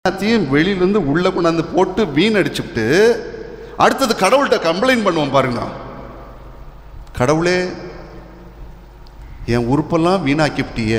எல்லாத்தையும் வெளியிலேருந்து உள்ளே கொண்டாந்து போட்டு வீணடிச்சுட்டு அடுத்தது கடவுள்கிட்ட கம்ப்ளைண்ட் பண்ணுவோம் பாருங்க கடவுளே என் உறுப்பெல்லாம் வீணாக்கிவிட்டியே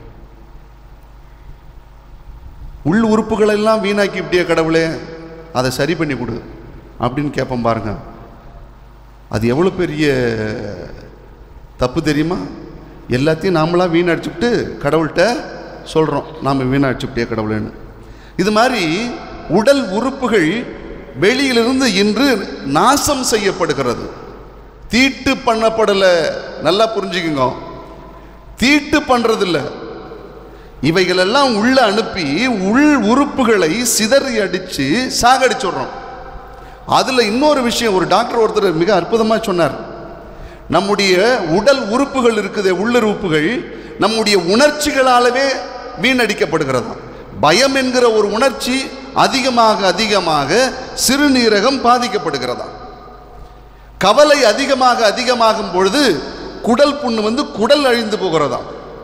உள் உறுப்புகளெல்லாம் வீணாக்கிவிட்டியே கடவுளே அதை சரி பண்ணி கொடு அப்படின்னு கேட்போம் பாருங்க அது எவ்வளோ பெரிய தப்பு தெரியுமா எல்லாத்தையும் நாமளாக வீணடிச்சுட்டு கடவுள்கிட்ட சொல்கிறோம் நாம் வீணடிச்சுட்டே கடவுளேன்னு இது மாதிரி உடல் உறுப்புகள் வெளியிலிருந்து இன்று நாசம் செய்யப்படுகிறது தீட்டு பண்ணப்படலை நல்லா புரிஞ்சுக்குங்க தீட்டு பண்ணுறதில்ல இவைகளெல்லாம் உள்ள அனுப்பி உள் உறுப்புகளை சிதறி அடித்து சாகடிச்சுடுறோம் அதில் இன்னொரு விஷயம் ஒரு டாக்டர் ஒருத்தர் மிக அற்புதமாக சொன்னார் நம்முடைய உடல் உறுப்புகள் இருக்குது உள்ளுறுப்புகள் நம்முடைய உணர்ச்சிகளாலவே வீணடிக்கப்படுகிறதா பயம் என்கிற ஒரு உணர்ச்சி அதிகமாக அதிகமாக சிறுநீரகம் பாதிக்கப்படுகிறதா கவலை அதிகமாக அதிகமாகும் பொழுது குடல் புண்ணு வந்து குடல் அழிந்து போகிறதா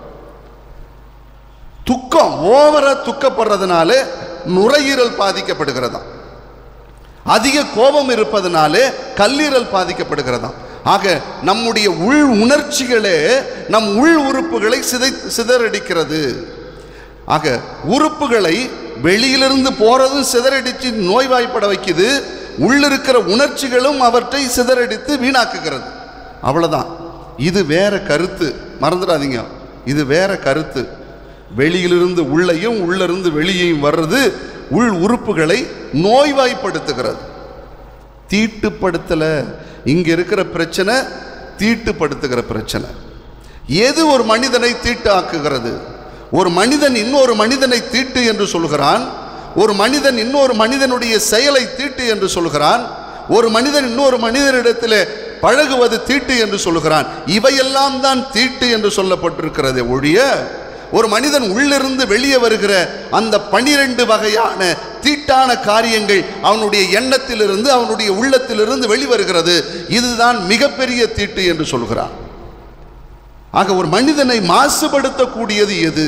துக்கம் ஓவரா துக்கப்படுறதுனால நுரையீரல் பாதிக்கப்படுகிறதா அதிக கோபம் இருப்பதனாலே கல்லீரல் பாதிக்கப்படுகிறதா ஆக நம்முடைய உள் உணர்ச்சிகளே நம் உள் உறுப்புகளை சிதை சிதறடிக்கிறது ஆக உறுப்புகளை வெளியிலிருந்து போறதும் சிதறடிச்சு நோய்வாய்ப்பட வைக்குது உள்ளிருக்கிற உணர்ச்சிகளும் அவற்றை சிதறடித்து வீணாக்குகிறது அவ்வளவுதான் இது வேற கருத்து மறந்துடாதீங்க இது வேற கருத்து வெளியிலிருந்து உள்ளேயும் உள்ளிருந்து வெளியையும் வர்றது உள் உறுப்புகளை நோய்வாய்ப்படுத்துகிறது தீட்டுப்படுத்தல இங்க இருக்கிற பிரச்சனை தீட்டுப்படுத்துகிற பிரச்சனை எது ஒரு மனிதனை தீட்டு ஆக்குகிறது ஒரு மனிதன் இன்னொரு மனிதனை தீட்டு என்று சொல்கிறான் ஒரு மனிதன் இன்னொரு மனிதனுடைய செயலை தீட்டு என்று சொல்கிறான் ஒரு மனிதன் இன்னொரு மனிதனிடத்தில் பழகுவது தீட்டு என்று சொல்கிறான் இவையெல்லாம் தான் தீட்டு என்று சொல்லப்பட்டிருக்கிறது ஒழிய ஒரு மனிதன் உள்ளிருந்து வெளியே வருகிற அந்த பனிரெண்டு வகையான தீட்டான காரியங்கள் அவனுடைய எண்ணத்திலிருந்து அவனுடைய உள்ளத்திலிருந்து வெளிவருகிறது இதுதான் மிகப்பெரிய தீட்டு என்று சொல்கிறான் ஆக ஒரு மனிதனை மாசுபடுத்தக்கூடியது எது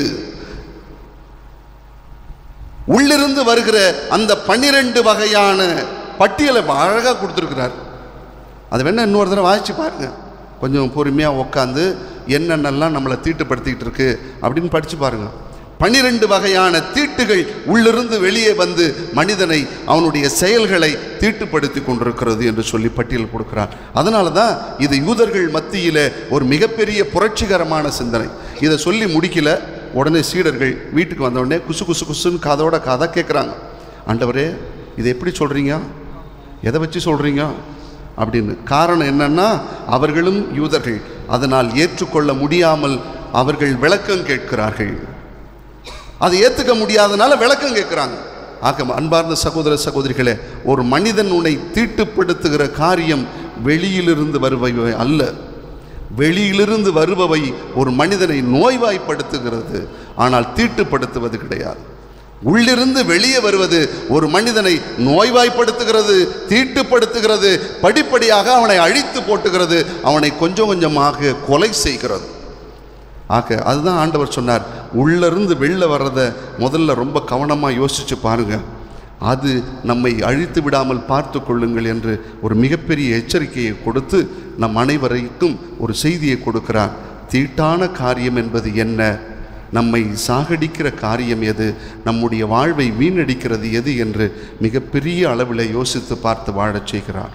உள்ளிருந்து வருகிற அந்த பன்னிரண்டு வகையான பட்டியலை அழகாக கொடுத்துருக்கிறார் அது வேணா இன்னொரு தடவை வாசிச்சு பாருங்க கொஞ்சம் பொறுமையாக உட்காந்து என்னென்னலாம் நம்மளை தீட்டுப்படுத்திக்கிட்டு இருக்கு அப்படின்னு படித்து பாருங்க பன்னிரெண்டு வகையான தீட்டுகள் உள்ளிருந்து வெளியே வந்து மனிதனை அவனுடைய செயல்களை தீட்டுப்படுத்தி கொண்டிருக்கிறது என்று சொல்லி பட்டியல் கொடுக்கிறார் அதனால தான் இது யூதர்கள் மத்தியில் ஒரு மிகப்பெரிய புரட்சிகரமான சிந்தனை இதை சொல்லி முடிக்கல உடனே சீடர்கள் வீட்டுக்கு வந்த உடனே குசு குசு குசுன்னு காதோட கதை கேட்குறாங்க ஆண்டவரே இதை எப்படி சொல்கிறீங்க எதை வச்சு சொல்கிறீங்க அப்படின்னு காரணம் என்னன்னா அவர்களும் யூதர்கள் அதனால் ஏற்றுக்கொள்ள முடியாமல் அவர்கள் விளக்கம் கேட்கிறார்கள் அதை ஏற்றுக்க முடியாதனால விளக்கம் கேட்குறாங்க ஆக அன்பார்ந்த சகோதர சகோதரிகளே ஒரு மனிதன் உன்னை தீட்டுப்படுத்துகிற காரியம் வெளியிலிருந்து வருபவை அல்ல வெளியிலிருந்து வருபவை ஒரு மனிதனை நோய்வாய்ப்படுத்துகிறது ஆனால் தீட்டுப்படுத்துவது கிடையாது உள்ளிருந்து வெளியே வருவது ஒரு மனிதனை நோய்வாய்ப்படுத்துகிறது தீட்டுப்படுத்துகிறது படிப்படியாக அவனை அழித்து போட்டுகிறது அவனை கொஞ்சம் கொஞ்சமாக கொலை செய்கிறது ஆக அதுதான் ஆண்டவர் சொன்னார் உள்ளிருந்து வெளில வர்றதை முதல்ல ரொம்ப கவனமாக யோசித்து பாருங்க அது நம்மை அழித்து விடாமல் பார்த்து கொள்ளுங்கள் என்று ஒரு மிகப்பெரிய எச்சரிக்கையை கொடுத்து நம் அனைவரைக்கும் ஒரு செய்தியை கொடுக்கிறார் தீட்டான காரியம் என்பது என்ன நம்மை சாகடிக்கிற காரியம் எது நம்முடைய வாழ்வை வீணடிக்கிறது எது என்று மிகப்பெரிய அளவில் யோசித்து பார்த்து வாழச் செய்கிறார்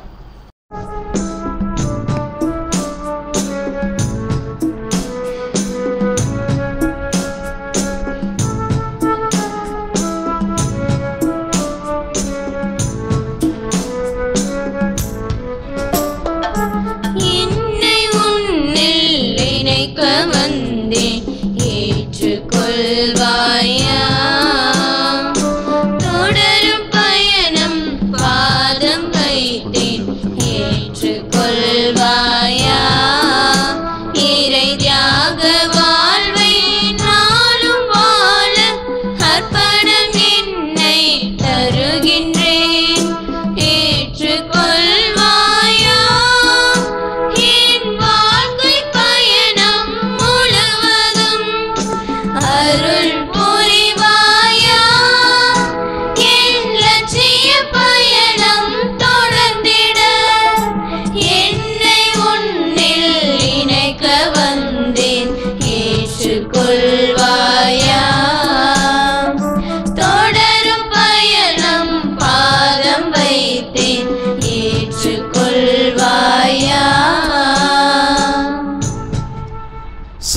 என்னை உன்னில் இணைக்க வந்தேன் ஏற்றுக்கொள்வாயா தொடரும் பயணம் பாதம் வைத்தேன்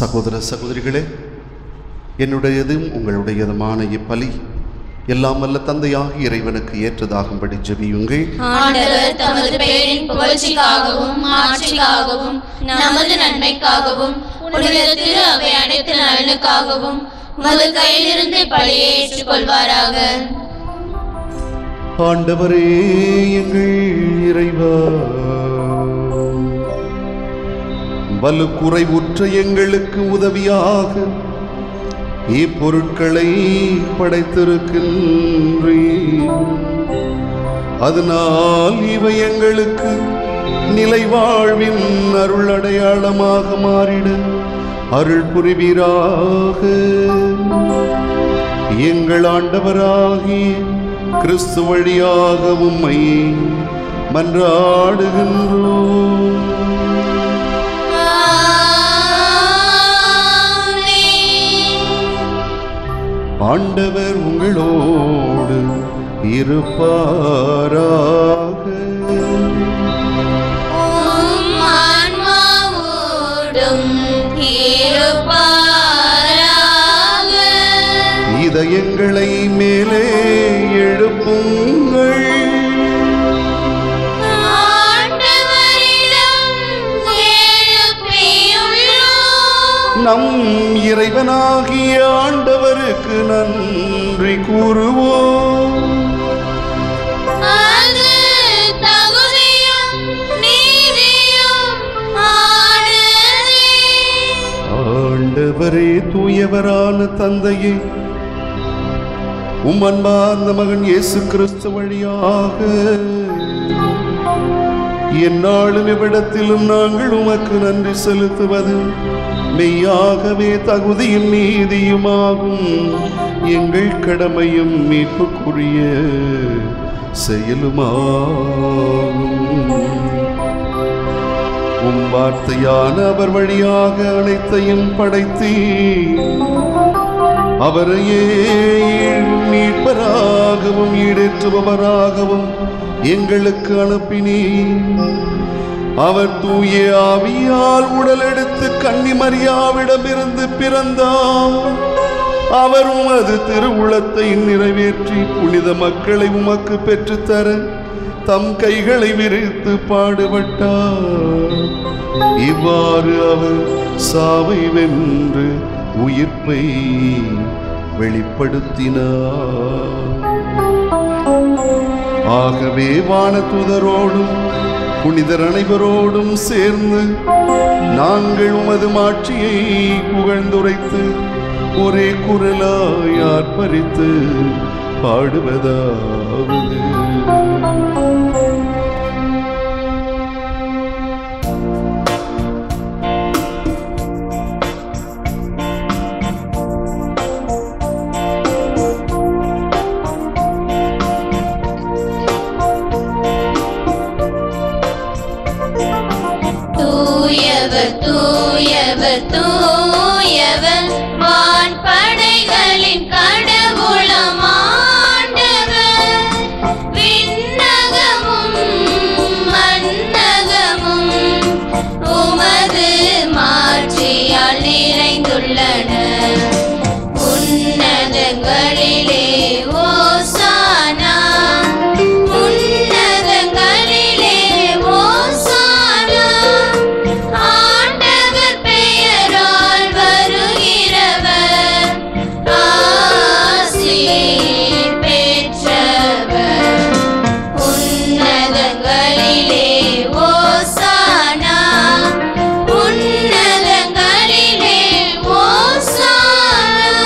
சகோதர சகோதரிகளே என்னுடையதும் உங்களுடையதுமான இப்பலி எல்லாம் வல்ல தந்தையாக இறைவனுக்கு ஏற்றதாகும்படி ஜெபியுங்கள் ஆண்டவர் தமது பெயரின் புகழ்ச்சிக்காகவும் மாட்சிக்காகவும் நமது நன்மைக்காகவும் புனித திரு அவை அனைத்து நலனுக்காகவும் உமது கையிலிருந்து பழியை ஏற்றுக்கொள்வாராக ஆண்டவரே எங்கள் இறைவா வலுக்குறைவுற்ற எங்களுக்கு உதவியாக இப்பொருட்களை படைத்திருக்கின்றீ அதனால் இவை எங்களுக்கு நிலை வாழ்வின் அருள் அடையாளமாக மாறிட அருள் புரிவீராக எங்கள் ஆண்டவராகிய கிறிஸ்து வழியாக உம்மை மன்றாடுகின்றோம் ஆண்டவர் உங்களோடு இருப்பாராக உம் ஆன்மாவோடும் இருப்பாராக. இதயங்களை மேலே எழுப்புங்கள் ஆண்டவரிடம் எழுப்பியுள்ளோம். நம் இறைவனாகிய ஆண்டவருக்கு நன்றி கூறுவோம் அது தகுதியும் நீதியும் ஆனதே. ஆண்டவரே தூயவரான தந்தையே உம் அன்பார்ந்த மகன் இயேசு கிறிஸ்து வழியாக எந்நாளும் இவ்விடத்திலும் நாங்கள் உமக்கு நன்றி செலுத்துவது மெய்யாகவே தகுதியும் நீதியுமாகும் எங்கள் கடமையும் மீட்புக்குரிய செயலுமாகும் உம் வார்த்தையான அவர் வழியாக அனைத்தையும் படைத்தீ அவரையே மீட்பராகவும் ஈடேற்றுபவராகவும் எங்களுக்கு அனுப்பினீ அவர் தூய ஆவியால் உடலெடுத்து கன்னிமரியாவிடமிருந்து பிறந்தார் அவர் உமது திருவுளத்தை நிறைவேற்றி புனித மக்களை உமக்கு பெற்றுத்தர தம் கைகளை விரித்து பாடுபட்டார் இவ்வாறு அவர் சாவை வென்று உயிர்ப்பை வெளிப்படுத்தினார் ஆகவே வானதூதரோடும் புனிதர் அனைவரோடும் சேர்ந்து நாங்கள் உமது மாட்சியை புகழ்ந்துரைத்து ஒரே குரலாய் ஆர்ப்பரித்து பாடுவதாவது தூயவர் தூயவர் தூயவர் வான் படைகளின் கடவுளம் ஆண்டவர் விண்ணகமும் மண்ணகமும் உமது மாட்சியால் நிறைந்துள்ளன உன்னதங்களிலே ஓசானா உன்னதங்களிலே ஓசானா ஆண்டவர் பெயரால் வருகிறவர் ஆசி பெற்றவர் உன்னதங்களிலே ஓசானா உன்னதங்களிலே ஓசானா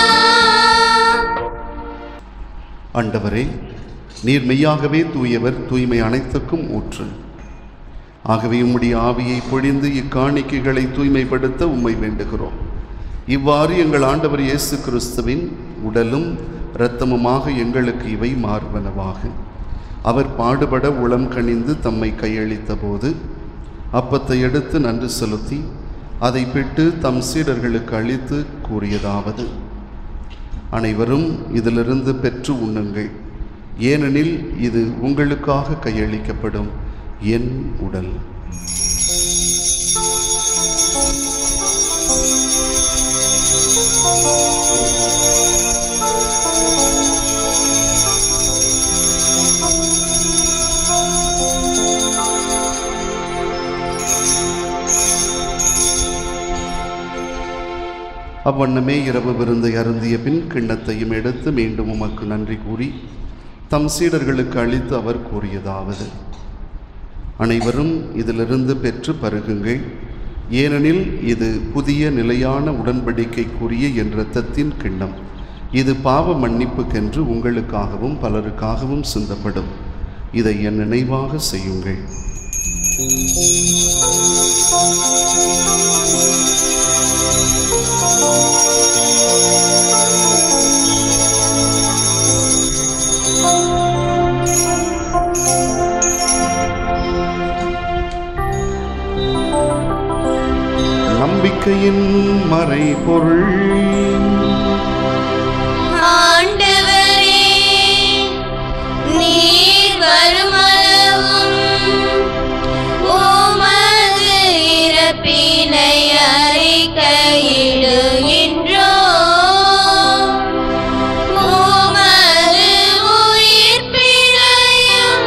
ஆண்டவரே நீர் மெய்யாகவே தூயவர் தூய்மை அனைத்துக்கும் ஊற்று ஆகவே உம்முடைய ஆவியை பொழிந்து இக்காணிக்கைகளை தூய்மைப்படுத்த உம்மை வேண்டுகிறோம் இவ்வாறு எங்கள் ஆண்டவர் இயேசு கிறிஸ்துவின் உடலும் இரத்தமுமாக எங்களுக்கு இவை மாறுவனவாக அவர் பாடுபட உளம் கனிந்து தம்மை கையளித்த போது அப்பத்தை எடுத்து நன்றி செலுத்தி அதை பிட்டு தம் சீடர்களுக்கு அளித்து கூறியதாவது அனைவரும் இதிலிருந்து பெற்று உண்ணுங்கள் ஏனெனில் இது உங்களுக்காக கையளிக்கப்படும் என் உடல் அவ்வண்ணமே இரவு விருந்தை அருந்திய பின் கிண்ணத்தையும் எடுத்து மீண்டும் உமக்கு நன்றி கூறி தம் சீடர்களுக்கு அளித்து அவர் கூறியதாவது அனைவரும் இதிலிருந்து பெற்று பருகுங்கள் ஏனெனில் இது புதிய நிலையான உடன்படிக்கைக்குரிய என் இரத்தத்தின் கிண்ணம் இது பாவ மன்னிப்புக்கென்று உங்களுக்காகவும் பலருக்காகவும் சிந்தப்படும் இதை என் நினைவாக செய்யுங்கள் நம்பிக்கையின் மறைபொருள் ஆண்டவரே நீர் வருமளவும் உமது இறப்பினை அறிக்கையிடுகின்றோம் உமது உயிர்ப்பினையும்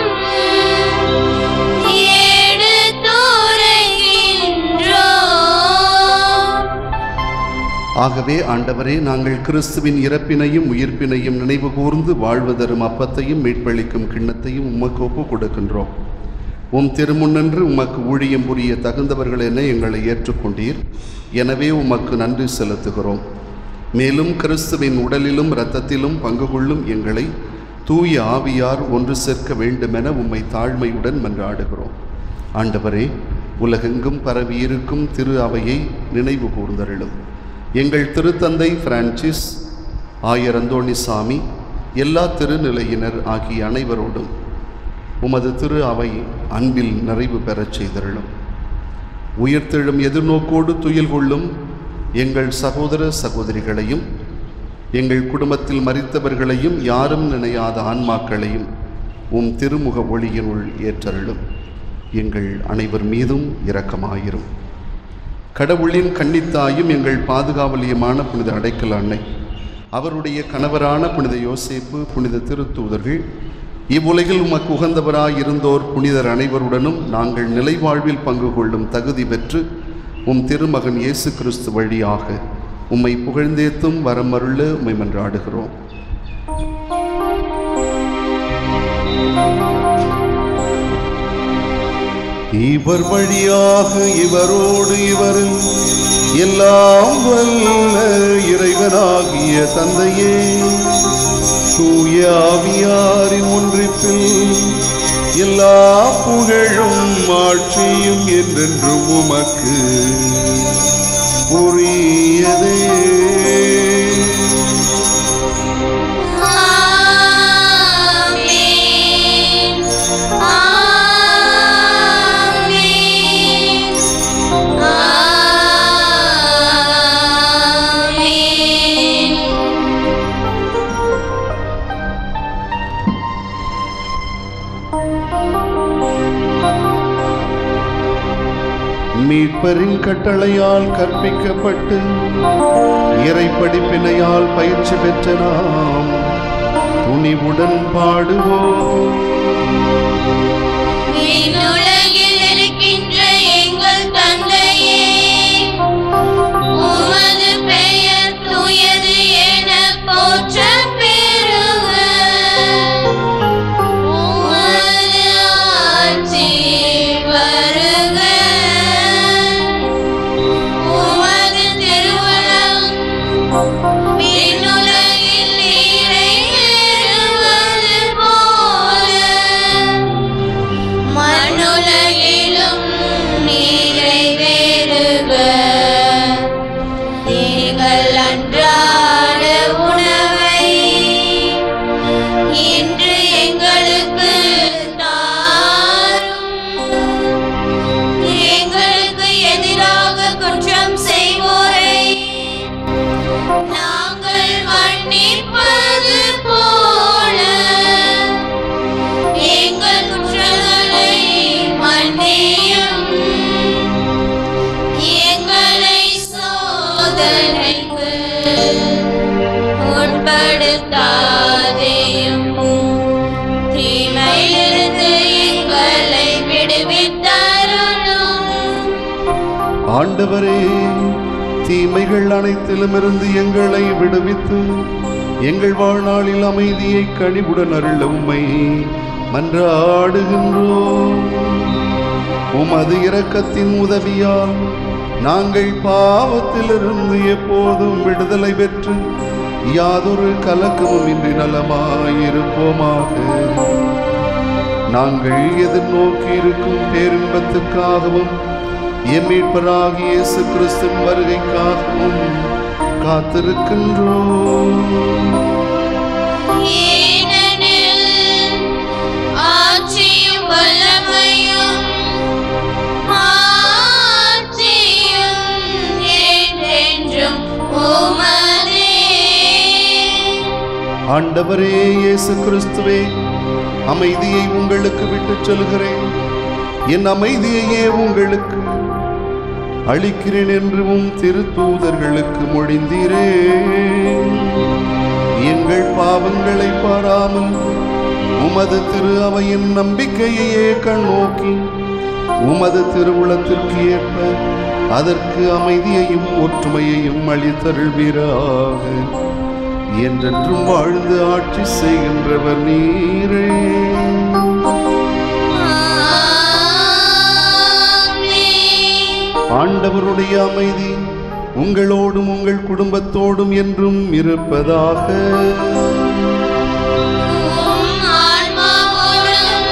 எடுத்துரைக்கின்றோம் ஆகவே ஆண்டவரே நாங்கள் கிறிஸ்துவின் இறப்பினையும் உயிர்ப்பினையும் நினைவு கூர்ந்து வாழ்வு தரும் அப்பத்தையும் மீட்பளிக்கும் கிண்ணத்தையும் உமக்கு ஒப்பு கொடுக்கின்றோம் உம் திருமுன்னன்று உமக்கு ஊழியம் புரிய தகுந்தவர்கள் என எங்களை ஏற்றுக்கொண்டீர் எனவே உமக்கு நன்றி செலுத்துகிறோம் மேலும் கிறிஸ்துவின் உடலிலும் இரத்தத்திலும் பங்கு கொள்ளும் எங்களை தூய ஆவியார் ஒன்று சேர்க்க வேண்டுமென உம்மை தாழ்மையுடன் மன்றாடுகிறோம் ஆண்டவரே உலகெங்கும் பரவியிருக்கும் திரு அவையை நினைவு கூர்ந்தருளும் எங்கள் திருத்தந்தை பிரான்சிஸ் ஆயர் அந்தோணிசாமி எல்லா திருநிலையினர் ஆகிய அனைவரோடும் உமது திரு அவை அன்பில் நிறைவு பெறச் செய்தருளும் உயிர்த்தெழும் எதிர்நோக்கோடு துயில் கொள்ளும் எங்கள் சகோதர சகோதரிகளையும் எங்கள் குடும்பத்தில் மரித்தவர்களையும் யாரும் நினையாத ஆன்மாக்களையும் உம் திருமுக ஒளியினுள் ஏற்றருளும் எங்கள் அனைவர் மீதும் இரக்கமாயிரும் கடவுளின் கன்னித்தாயும் எங்கள் பாதுகாவலியமான புனித அடைக்கல அன்னை அவருடைய கணவரான புனித யோசேப்பு புனித திருத்தூதர்கள் இவ்வுலகில் உமக்கு உகந்தவராய் இருந்தோர் புனிதர் அனைவருடனும் நாங்கள் நிலைவாழ்வில் பங்கு கொள்ளும் தகுதி பெற்று உம் திருமகன் இயேசு கிறிஸ்து வழியாக உம்மை புகழ்ந்தேத்தும் வரமருள உம்மை மன்றாடுகிறோம் இவர் வழியாக இவரோடு இவர் எல்லாம் வல்ல இறைவனாகிய தந்தையே தூய ஆவியாரின் ஒன்றிப்பில் எல்லா புகழும் ஆட்சியும் என்றென்றும் உமக்கு உரியதே ஆமென் ஆமென் ஆமென் மீட்பரின் கட்டளையால் கற்பிக்கப்பட்டு இறை படிப்பினையால் பயிற்சி பெற்ற நாம் துணிவுடன் பாடுவோம் விண்ணுலகில் இருக்கின்ற எங்கள் தந்தையே உமது பெயர் தூயது என போற்றப் பெறுக உமது ஆட்சி வருக உமது திருவுளம் விண்ணுலகில் நிறைவேறுவது போல மண்ணுலகிலும் ஆண்டவரே தீமைகள் அனைத்திலும் இருந்து எங்களை விடுவித்து எங்கள் வாழ்நாளில் அமைதியை கனிவுடன் அருள உம்மை மன்றாடுகின்றோம் உமது இரக்கத்தின் உதவியால் நாங்கள் பாவத்திலிருந்து எப்போதும் விடுதலை பெற்று யாதொரு கலக்கமும் இன்றி நலமாயிருப்போமாக நாங்கள் எதிர்நோக்கி இருக்கும் பேரின்பத்துக்காகவும் எம் மீட்பராகிய இயேசு கிறிஸ்துவின் வருகைக்காகவும் காத்திருக்கின்றோம் ஏனெனில் ஆட்சியும் வல்லமையும் ஆட்சியும் என்றென்றும் உமதே ஆண்டவரே இயேசு கிறிஸ்துவே அமைதியை உங்களுக்கு விட்டுச் சொல்கிறேன் என் அமைதியையே உங்களுக்கு அளிக்கிறேன் என்றும் திருத்தூதர்களுக்கு மொழிந்தீரே எங்கள் பாவங்களை பாராமல் உமது திரு அவையின் நம்பிக்கையையே கண்ணோக்கி உமது திருவுளத்திற்கு ஏற்ப அதற்கு அமைதியையும் ஒற்றுமையையும் அளித்தருள்வீராக என்றென்றும் வாழ்ந்து ஆட்சி செய்கின்றவர் நீரே ஆமென். ஆண்டவருடைய அமைதி உங்களோடும் உங்கள் குடும்பத்தோடும் என்றும் இருப்பதாக உம் ஆன்மாவோடும்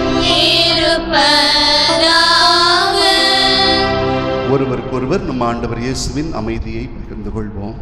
இருப்பதாக. ஒருவருக்கொருவர் நம் ஆண்டவர் இயேசுவின் அமைதியை பகிர்ந்து கொள்வோம்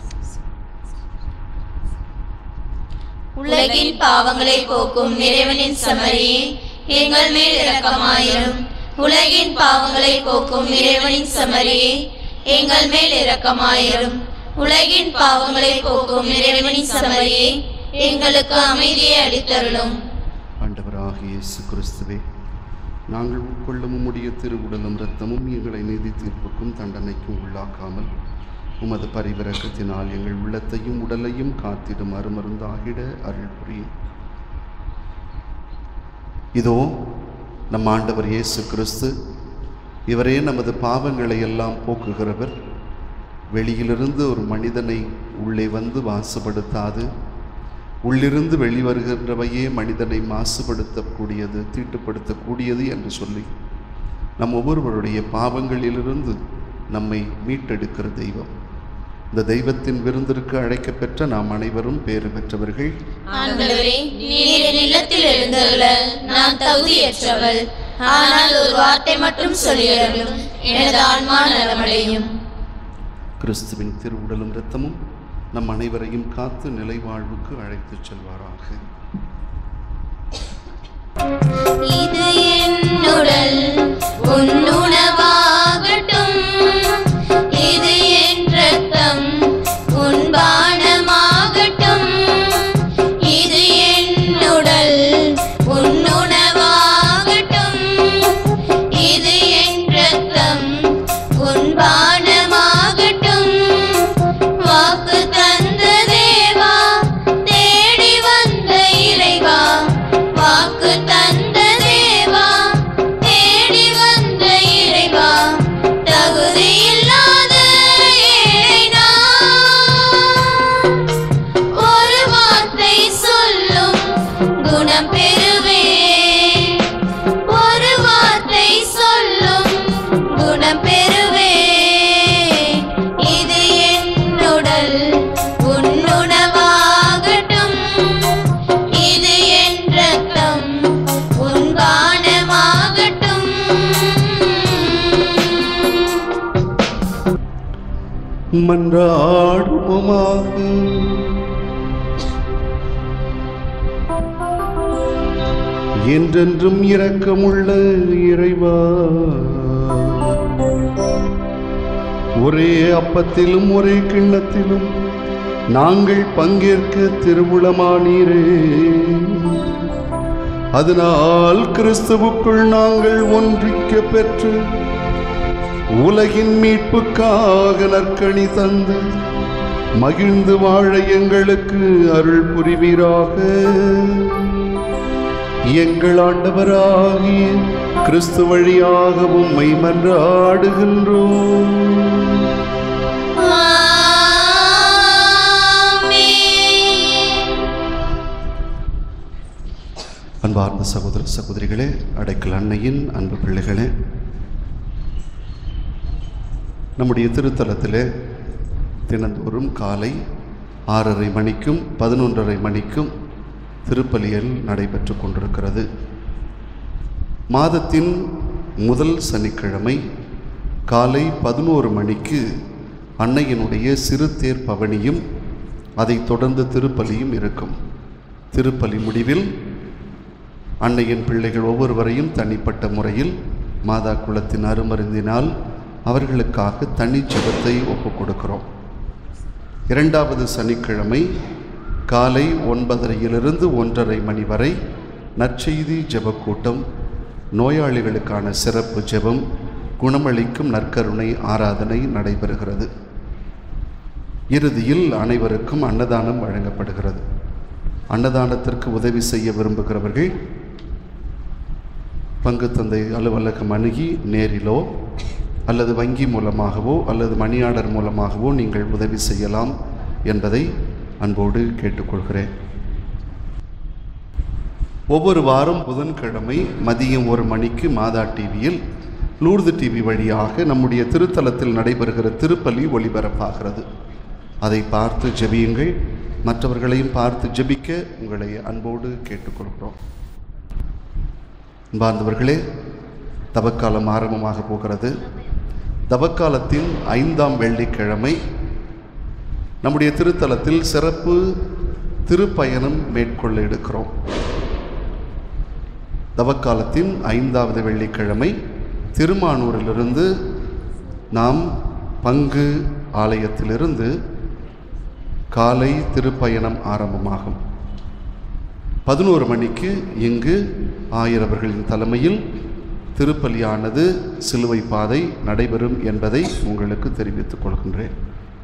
உலகின் பாவங்களை போக்கும் இறைவனின் சமரியே எங்கள் மேல் இரக்கமாயிரும் உலகின் பாவங்களை போக்கும் இறைவனின் சமரியே எங்கள் மேல் இரக்கமாயிரும் உலகின் பாவங்களை போக்கும் இறைவனின் சமரியே எங்களுக்கு அமைதியை அளித்தருளும் ஆண்டவராகிய இயேசு கிறிஸ்துவே நாங்கள் உட்கொள்ளும் உம்முடைய திருவுடலும் இரத்தமும் எங்களை நீதி தீர்ப்புக்கும் தண்டனைக்கும் உள்ளாக்காமல் உமது பரிவிரக்கத்தினால் எங்கள் உள்ளத்தையும் உடலையும் காத்திடும் அருமருந்தாகிட அருள் புரியும் இதோ நம் ஆண்டவர் இயேசு கிறிஸ்து இவரே நமது பாவங்களை எல்லாம் போக்குகிறவர் வெளியிலிருந்து ஒரு மனிதனை உள்ளே வந்து மாசுபடுத்தாது உள்ளிருந்து வெளிவருகின்றவையே மனிதனை மாசுபடுத்தக்கூடியது தீட்டுப்படுத்தக்கூடியது என்று சொல்லி நம் ஒவ்வொருவருடைய பாவங்களிலிருந்து நம்மை மீட்டெடுக்கிற தெய்வம் இந்த தெய்வத்தின் விருந்திற்கு அழைக்கப்பெற்ற நாம் அனைவரும் பேறு பெற்றவர்கள் ஆண்டவரே நீர் என் இல்லத்தில் எழுந்தருள நான் தகுதியற்றவள் ஆனால் ஒரு வார்த்தை மட்டும் சொல்லியருளும் எனது ஆன்மா நலமடையும் கிறிஸ்துவின் திருவுடலும் இரத்தமும் நம் அனைவரையும் காத்து நிலை வாழ்வுக்கு அழைத்துச் செல்வாராக இது என்னுடல் உன்னுணவாகட்டும் இது என் ரத்தம் உன் பானமாகட்டும் இது என்னுடல் உன்னுணவாகட்டும் இது என் ரத்தம் உன் பானமாகட்டும் வாக்கு தந்த தேவா தேடி வந்த இறைவா வாக்கு தந்த தேவா தேடி வந்த இறைவா தகுதியில்லாத ஏழை நான். ஒரு வார்த்தை சொல்லும் குணம் பெறுவேன் ஒரு வார்த்தை சொல்லும் குணம் பெறுவேன் இது என்னுடல் உன்னுணவாகட்டும் இது என் ரத்தம் உன் பானமாகட்டும் மன்றாடுவோமாக என்றென்றும் இரக்கமுள்ள இறைவா ஒரே அப்பத்திலும் ஒரே கிண்ணத்திலும் நாங்கள் பங்கேற்க திருவுளமானீரே அதனால் கிறிஸ்துவுக்குள் நாங்கள் ஒன்றிக்க பெற்று உலகின் மீட்புக்காக நற்கணி தந்து மகிழ்ந்து வாழ எங்களுக்கு அருள் புரிவீராக எங்கள் ஆண்டவராகிய கிறிஸ்து வழியாக உம்மை மன்றாடுகின்றோம் அன்பார்ந்த சகோதர சகோதரிகளே அடைக்கல் அன்னையின் அன்பு பிள்ளைகளே நம்முடைய திருத்தலத்திலே தினந்தோறும் காலை ஆறரை மணிக்கும் பதினொன்றரை மணிக்கும் திருப்பலியல் நடைபெற்று கொண்டிருக்கிறது மாதத்தின் முதல் சனிக்கிழமை காலை பதினோரு மணிக்கு அன்னையினுடைய சிறு தேர் பவனியும் அதைத் தொடர்ந்து திருப்பலியும் இருக்கும் திருப்பலி முடிவில் அன்னையின் பிள்ளைகள் ஒவ்வொருவரையும் தனிப்பட்ட முறையில் மாதா குலத்தின் அருமருந்தினால் அவர்களுக்காக தனி ஜெபத்தை ஒப்புக் கொடுக்கிறோம் இரண்டாவது சனிக்கிழமை காலை ஒன்பதரையிலிருந்து ஒன்றரை மணி வரை நற்செய்தி ஜெபக் கூட்டம் நோயாளிகளுக்கான சிறப்பு ஜெபம் குணமளிக்கும் நற்கருணை ஆராதனை நடைபெறுகிறது இறுதியில் அனைவருக்கும் அன்னதானம் வழங்கப்படுகிறது அன்னதானத்திற்கு உதவி செய்ய விரும்புகிறவர்கள் பங்கு தந்தை அலுவலகம் அணுகி நேரிலோ அல்லது வங்கி மூலமாகவோ அல்லது மணி ஆர்டர் மூலமாகவோ நீங்கள் உதவி செய்யலாம் என்பதை அன்போடு கேட்டுக்கொள்கிறேன் ஒவ்வொரு வாரம் புதன்கிழமை மதியம் ஒரு மணிக்கு மாதா டிவியில் லூர்து டிவி வழியாக நம்முடைய திருத்தலத்தில் நடைபெறுகிற திருப்பலி ஒளிபரப்பாகிறது அதை பார்த்து ஜெபியுங்கள் மற்றவர்களையும் பார்த்து ஜெபிக்க உங்களை அன்போடு கேட்டுக்கொள்கிறோம் அன்பார்ந்தவர்களே தவக்காலம் ஆரம்பமாக போகிறது தவக்காலத்தின் ஐந்தாம் வெள்ளிக்கிழமை நம்முடைய திருத்தலத்தில் சிறப்பு திருப்பயணம் மேற்கொள்ள எடுக்கிறோம் தவக்காலத்தின் ஐந்தாவது வெள்ளிக்கிழமை திருமானூரிலிருந்து நாம் பங்கு ஆலயத்திலிருந்து காலை திருப்பயணம் ஆரம்பமாகும் பதினோரு மணிக்கு இங்கு ஆயிரவர்களின் தலைமையில் திருப்பலியானது சிலுவை பாதை நடைபெறும் என்பதை உங்களுக்கு தெரிவித்துக் கொள்கின்றேன்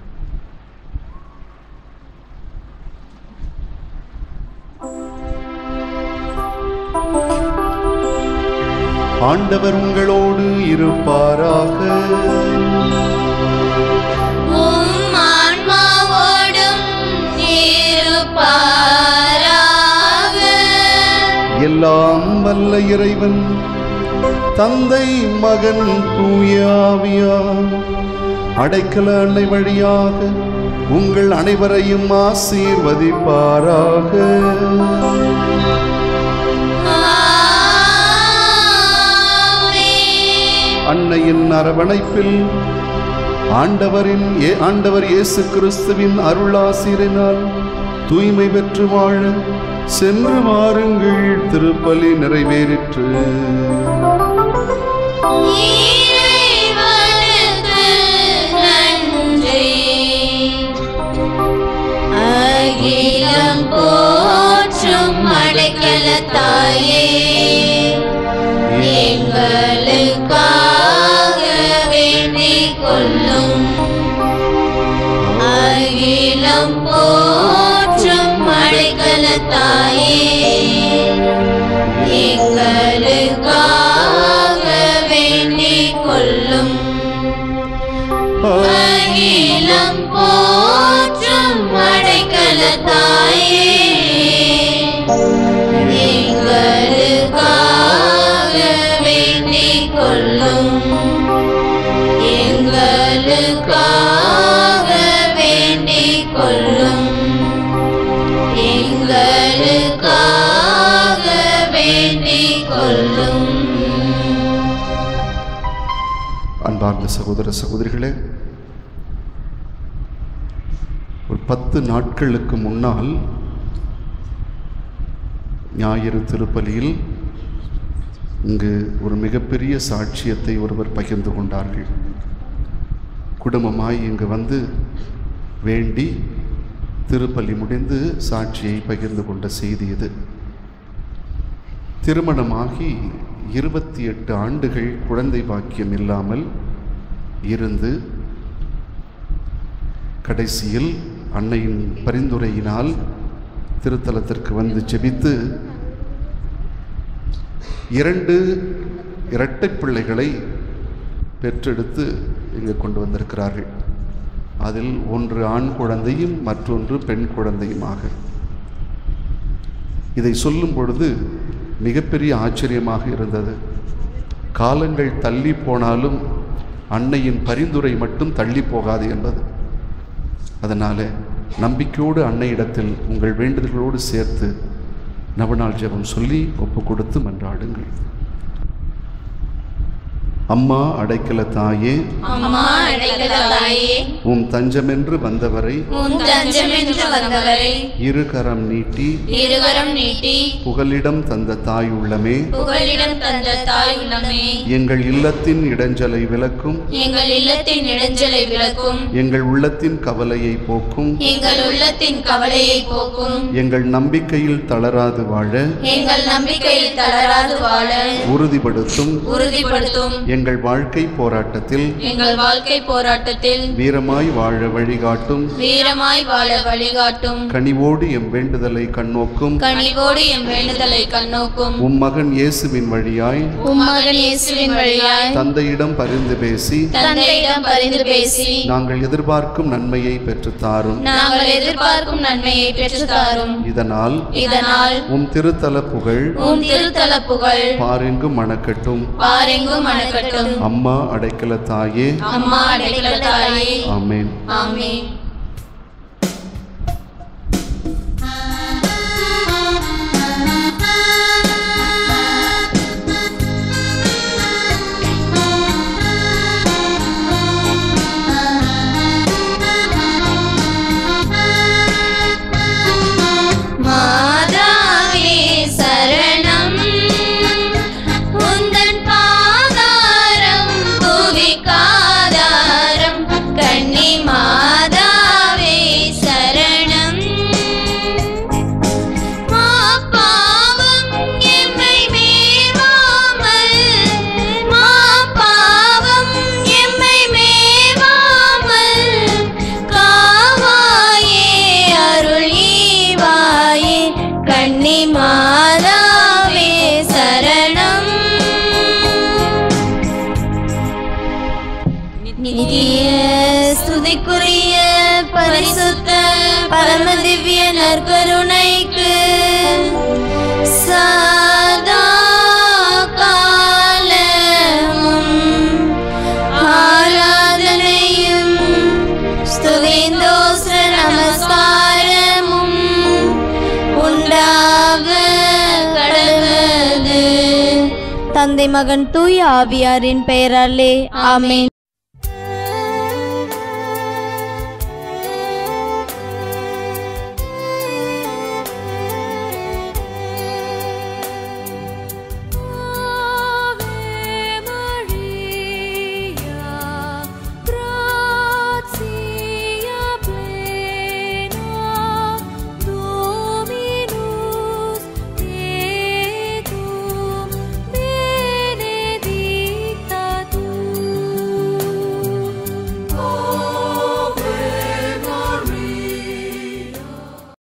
ஆண்டவர் உங்களோடு இருப்பாராக உம் ஆன்மாவோடும் இருப்பாராக. எல்லாம் வல்ல இறைவன் தந்தை மகன் தூயாவியார் அடைக்கல அன்னை வழியாக உங்கள் அனைவரையும் ஆசீர்வதிப்பாராக ஆமென். அன்னையின் அரவணைப்பில் ஆண்டவரின் ஏ ஆண்டவர் இயேசு கிறிஸ்துவின் அருளாசிரினால் தூய்மை பெற்று வாழ சென்று வாருங்கள் திருப்பலி நிறைவேறிற்று இறைவனுக்கு நன்றி. அகிலம் போற்றும் அடைக்கல தாயே எங்களுக்காக வேண்டிக் கொள்ளும் அகிலம் போற்றும் அடைக்கல தாயே எங்களுக்காக வேண்டிக் கொள்ளும் அகிலம் போற்றும் அடைக்கல தாயே எங்களுக்காக வேண்டிக் கொள்ளும் எங்களுக்காக வேண்டிக் கொள்ளும் எங்களுக்காக வேண்டிக் கொள்ளும் அன்பார்ந்த சகோதர சகோதரிகளே ஒரு பத்து நாட்களுக்கு முன்னால் ஞாயிறு திருப்பலியில் இங்கு ஒரு மிகப்பெரிய சாட்சியத்தை ஒருவர் பகிர்ந்து கொண்டார்கள் குடும்பமாய் இங்கு வந்து வேண்டி திருப்பலி முடிந்து சாட்சியை பகிர்ந்து கொண்ட செய்தி இது திருமணமாகி இருபத்தி எட்டு ஆண்டுகள் குழந்தை பாக்கியம் இல்லாமல் இருந்து கடைசியில் அன்னையின் பரிந்துரையினால் திருத்தலத்திற்கு வந்து ஜெபித்து இரண்டு இரட்டை பிள்ளைகளை பெற்றெடுத்து இங்கே கொண்டு வந்திருக்கிறார்கள் அதில் ஒன்று ஆண் குழந்தையும் மற்றொன்று பெண் குழந்தையுமாக இதை சொல்லும் பொழுது மிகப்பெரிய ஆச்சரியமாக இருந்தது காலங்கள் தள்ளி போனாலும் அன்னையின் பரிந்துரை மட்டும் தள்ளி போகாது என்பது அதனால நம்பிக்கையோடு அன்னையிடத்தில் உங்கள் வேண்டுதல்களோடு சேர்த்து நவநாள் ஜெபம் சொல்லி ஒப்பு கொடுத்து மன்றாடுங்கள் அம்மா அடைக்கல தாயே அம்மா அடைக்கல தாயே உம் தஞ்சமென்று வந்தவரை உன் தஞ்சமென்று வந்தவரை இருகரம் நீட்டி இருவரம் நீட்டி புகலிடம் தந்த தாய் உள்ளமே புகலிடம் தந்த தாய் உள்ளமே எங்கள் இல்லத்தின் இடைஞ்சலை விலக்கும் எங்கள் இல்லத்தின் இடைஞ்சலை விளக்கும் எங்கள் உள்ளத்தின் கவலையை போக்கும் எங்கள் உள்ளத்தின் கவலையை போக்கும் எங்கள் நம்பிக்கையில் தளராது வாழ எங்கள் நம்பிக்கையில் தளராது வாழ உறுதிப்படுத்தும் உறுதிப்படுத்தும் எங்கள் வாழ்க்கை போராட்டத்தில் எங்கள் வாழ்க்கை போராட்டத்தில் வீரமாய் வாழ வழிகாட்டும் வீரமாய் வாழ வழிகாட்டும் கனிவோடு எம் வேண்டுதலை கண்ணோக்கும் கனிவோடு எம் வேண்டுதலை கண்ணோக்கும் உம் மகன் இயேசுவின் வழியாய் உம்மகன் இயேசுவின் வழியாய் தந்தையிடம் பரிந்து பேசி தந்தையிடம் பரிந்து பேசி நாங்கள் எதிர்பார்க்கும் நன்மையை பெற்றுத் தாரும் நாங்கள் எதிர்பார்க்கும் நன்மையை பெற்று தாரும் இதனால் இதனால் உம் திருத்தல புகழ் உம் திருத்தல புகழ் பாரெங்கும் மணக்கட்டும் பாரெங்கும் மணக்கட்டும் அம்மா அடைக்கல தாயே அம்மா அடைக்கல தாயே ஆமென் ஆமென் மாதாவே சரணம் உந்தன் பாதாரம் புவிக்காதாரம் கன்னி மாதாவே சரணம் மா பாவம் எம்மை மேவாமல் மா பாவம் எம்மை மேவாமல் காவாயே அருள் ஈவாயே கன்னி மாதாவே சரணம் நிதிய ஸ்துதிக்குரிய பரிசுத்த பரம திவ்ய நற்கருணைக்கு சதா காலமும் ஆராதனையும் ஸ்துதிந்தோஸ்ர நமஸ்காரமும் உண்டாக கடவுது தந்தை மகன் தூய ஆவியாரின் பெயராலே ஆமென்